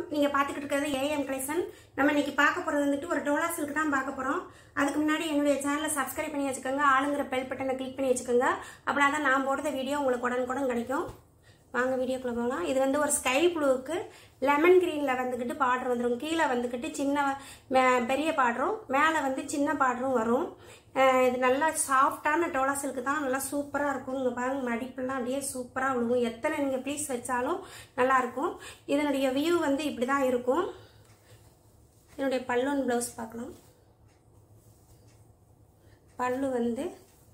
நீங்க பாத்துக்கிட்டு இருக்கிறது ஏஎம் கலெக்ஷன் நம்ம இன்னைக்கு பார்க்க போறது வந்துட்டு ஒரு டோலா சில்க் தான் பார்க்க போறோம் அதுக்கு முன்னாடி என்னுடைய சேனலை சப்ஸ்கிரைப் பண்ணி வச்சுக்கோங்க ஆளுங்கிற பெல் பட்டனை கிளிக் பண்ணி வச்சுக்கோங்க அப்படின்னா தான் நான் போடுற வீடியோ உங்களுக்கு உடனுக்குடன் கிடைக்கும் வாங்க வீடியோக்குள்ள போகலாம் இது வந்து ஒரு ஸ்கை ப்ளூவுக்கு லெமன் கிரீனில் வந்துக்கிட்டு பார்டர் வந்துடும் கீழே வந்துக்கிட்டு சின்ன மே- பெரிய பார்டரும் மேலே வந்து சின்ன பார்டரும் வரும் அஹ் இது நல்லா சாஃப்டான டோலா சில்க்கு தான் நல்லா சூப்பராக இருக்கும் இங்கே பாருங்க மடிப்பெல்லாம் அப்படியே சூப்பராக விழுகும் எத்தனை நீங்கள் பீஸ் வச்சாலும் நல்லா இருக்கும் இதனுடைய வியூ வந்து இப்படி தான் இருக்கும் இதனுடைய பல்லுன் ப்ளவுஸ் பார்க்கலாம் பல்லு வந்து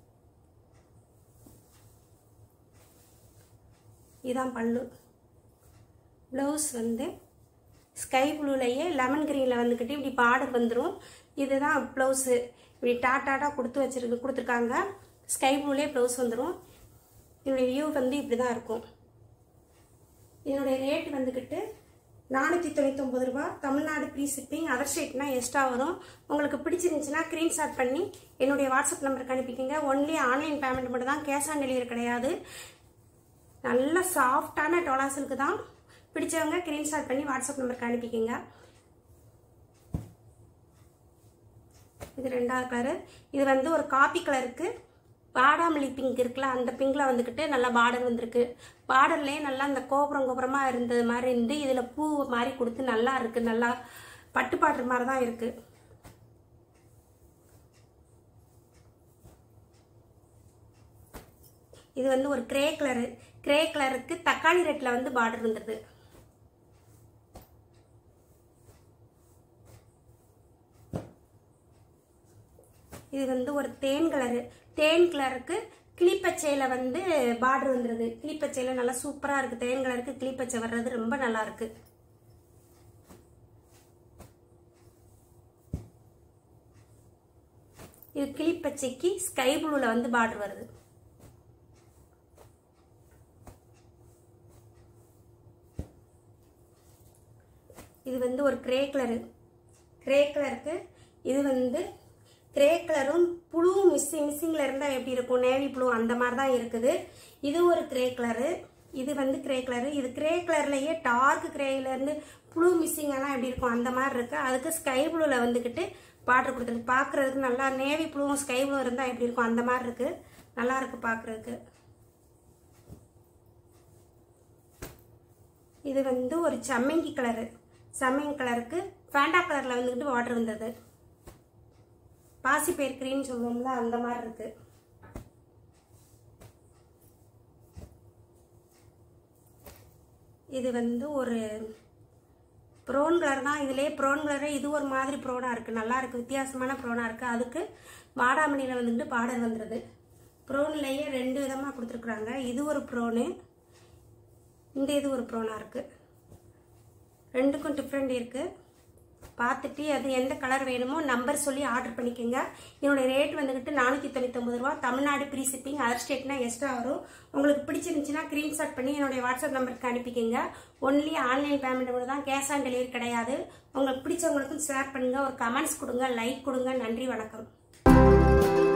இதான் பல்லு ப்ளவுஸ் வந்து ஸ்கை ப்ளூலையே லெமன் க்ரீனில் வந்துக்கிட்டு இப்படி பார்டர் வந்துடும் இதுதான் ப்ளவுஸு இப்படி டாட்டாட்டாக கொடுத்து வச்சிருக்கு கொடுத்துருக்காங்க ஸ்கை ப்ளூலேயே ப்ளவுஸ் வந்துடும் இதனுடைய வியூ வந்து இப்படி தான் இருக்கும் இதனுடைய ரேட் வந்துக்கிட்டு நானூற்றி தொண்ணூத்தொம்பது ரூபா தமிழ்நாடு ப்ரீ ஷிப்பிங் அதர் ஸ்டேட்னா எக்ஸ்ட்ரா வரும் உங்களுக்கு பிடிச்சிருந்துச்சுன்னா ஸ்க்ரீன்ஷாட் பண்ணி என்னுடைய வாட்ஸ்அப் நம்பருக்கு அனுப்பிக்கங்க ஒன்லி ஆன்லைன் பேமெண்ட் மட்டும் தான் கேஷ் ஆன் டெலிவரி கிடையாது நல்ல சாஃப்டான டோலா சில்க்கு தான் பிடிச்சவங்க ஸ்க்ரீன்ஷாட் பண்ணி வாட்ஸ்அப் நம்பருக்கு அனுப்பிக்கங்க இது ரெண்டாவது கலரு இது வந்து ஒரு காப்பி கலருக்கு பாடாமல்லி பிங்க் இருக்குல்ல அந்த பிங்க்ல வந்துக்கிட்டு நல்லா பார்டர் வந்திருக்கு பார்டர்லேயே நல்லா அந்த கோபுரம் கோபுரமாக இருந்தது மாதிரி இருந்து இதில் பூ மாதிரி கொடுத்து நல்லா இருக்கு நல்லா பட்டு பாடுற மாதிரி தான் இருக்கு இது வந்து ஒரு கிரே கலரு கிரே கலருக்கு தக்காளி ரெட்டில் வந்து பார்டர் வந்துடுது இது வந்து ஒரு தேன் கலரு தேன் கலருக்கு கிளிப்பச்சையில் வந்து பார்டர் வந்துடுது கிளிப்பச்சையில் நல்லா சூப்பராக இருக்குது தேன் கலருக்கு கிளிப்பச்சை வர்றது ரொம்ப நல்லா இருக்கு இது கிளிப்பச்சைக்கு ஸ்கை ப்ளூவில் வந்து பார்டர் வருது இது வந்து ஒரு கிரே கலரு கிரே கலருக்கு இது வந்து கிரே கலரும் புழு மிஸ்ஸிங் மிஸ்ஸிங்கில் இருந்தால் எப்படி இருக்கும் நேவி ப்ளூ அந்த மாதிரி தான் இருக்குது இது ஒரு கிரே கலரு இது வந்து கிரே கலரு இது கிரே கலர்லேயே டார்க் கிரேலேருந்து புழு மிஸ்ஸிங் எல்லாம் எப்படி இருக்கும் அந்த மாதிரி இருக்குது அதுக்கு ஸ்கை ப்ளூவில் வந்துக்கிட்டு பார்டர் கொடுத்துருக்கு பார்க்குறதுக்கு நல்லா நேவி ப்ளூவும் ஸ்கை ப்ளூ இருந்தால் எப்படி இருக்கும் அந்த மாதிரி இருக்குது நல்லா இருக்கு பார்க்குறதுக்கு இது வந்து ஒரு சம்மங்கி கலரு சம்மங்கி கலருக்கு ஃபேண்டா கலரில் வந்துக்கிட்டு வாட்டர் வந்தது பாசிப்பயிர் கிரீன் சொல்லுவோம்ல அந்த மாதிரி இருக்கு இது வந்து ஒரு ப்ரௌன் கலர் தான் இதுலேயே ப்ரௌன் கலரே இது ஒரு மாதிரி ப்ரௌனாக இருக்குது நல்லா இருக்குது வித்தியாசமான ப்ரௌனாக இருக்குது அதுக்கு வாடாமணியில் வந்துட்டு பார்டர் வந்துடுது ப்ரௌன்லேயே ரெண்டு விதமாக கொடுத்துருக்குறாங்க இது ஒரு ப்ரௌனு இந்த இது ஒரு ப்ரௌனாக இருக்குது ரெண்டுக்கும் டிஃப்ரெண்ட் இருக்குது பார்த்துட்டு அது எந்த கலர் வேணுமோ நம்பர் சொல்லி ஆர்டர் பண்ணிக்கோங்க என்னோட ரேட் வந்துக்கிட்டு நானூற்றி தொண்ணூத்தொம்பது ரூபா தமிழ்நாடு ப்ரீ ஷிப்பிங் அதர் ஸ்டேட்னா எக்ஸ்ட்ரா வரும் உங்களுக்கு பிடிச்சிருந்துச்சுன்னா ஸ்க்ரீன்ஷாட் பண்ணி என்னுடைய வாட்ஸ்அப் நம்பருக்கு அனுப்பிக்கோங்க ஒன்லி ஆன்லைன் பேமெண்ட் மட்டும் தான் கேஷ் ஆன் டெலிவரி கிடையாது உங்களுக்கு பிடிச்சவங்களுக்கும் ஷேர் பண்ணுங்கள் ஒரு கமெண்ட்ஸ் கொடுங்க லைக் கொடுங்க நன்றி வணக்கம்